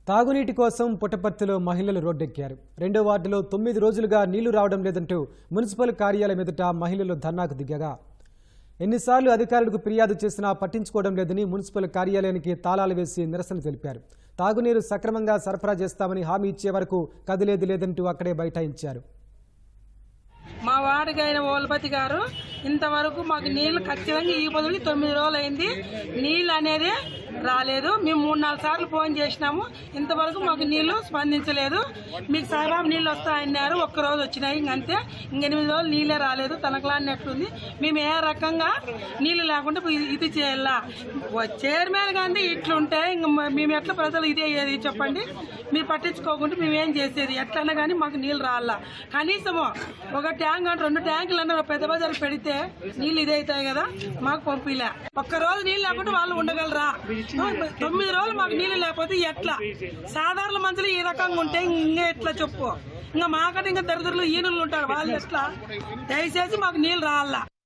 తాగునీటి కోసం పుట్టపర్తిలో మహిళలు రోడ్డెక్కారు రెండో వార్డులో తొమ్మిది రోజులుగా నీళ్లు రావడం లేదంటూ మున్సిపల్ కార్యాలయం ఎదుట మహిళలు ధర్నాకు దిగగా ఎన్నిసార్లు అధికారులకు ఫిర్యాదు చేసినా పట్టించుకోవడం లేదని మున్సిపల్ కార్యాలయానికి తాళాలు వేసి నిరసన తెలిపారు తాగునీరు సక్రమంగా సరఫరా చేస్తామని హామీ ఇచ్చే వరకు కదిలేది లేదంటూ అక్కడే బైఠాయించారు మా వాడికైన ఓలపతి గారు ఇంతవరకు మాకు నీళ్లు ఖచ్చితంగా ఈ బదులు తొమ్మిది రోజులు అయింది నీళ్ళు అనేది రాలేదు మేము మూడు నాలుగు సార్లు ఫోన్ చేసినాము ఇంతవరకు మాకు నీళ్లు స్పందించలేదు మీకు సాయిబాబు నీళ్ళు వస్తాయన్నారు ఒక్క రోజు వచ్చినాయి ఇంకంతే ఇంక ఎనిమిది రోజులు నీళ్ళే రాలేదు తనకలాడినట్టుంది మేము ఏ రకంగా నీళ్లు లేకుండా ఇది- ఇది చేయాలా చైర్మన్ గాంధీ ఇట్లుంటే ఇంక మ- మేము ఎట్లా ప్రజలు ఇదే ఏది చెప్పండి మీరు పట్టించుకోకుండా మేమేం చేసేది ఎట్లన్నా కానీ మాకు నీళ్ళు రావాలా కనీసము ఒక ట్యాంక్ అంటే రెండు ట్యాంకులు అన్న పెద్ద బజార్ పెడితే నీళ్ళు ఇదే అవుతాయి కదా మాకు పంపిలే ఒక్క రోజు నీళ్ళు లేకుండా వాళ్ళు ఉండగలరా తొమ్మిది రోజులు మాకు నీళ్ళు లేకపోతే ఎట్లా సాధారణ మనుషులు ఈ రకంగా ఉంటే ఇంకా ఎట్లా చెప్పు ఇంకా మాకంటే ఇంకా దరిద్రులు ఈనులు ఉంటారు వాళ్ళు ఎట్లా దయచేసి మాకు నీళ్ళు రావాలా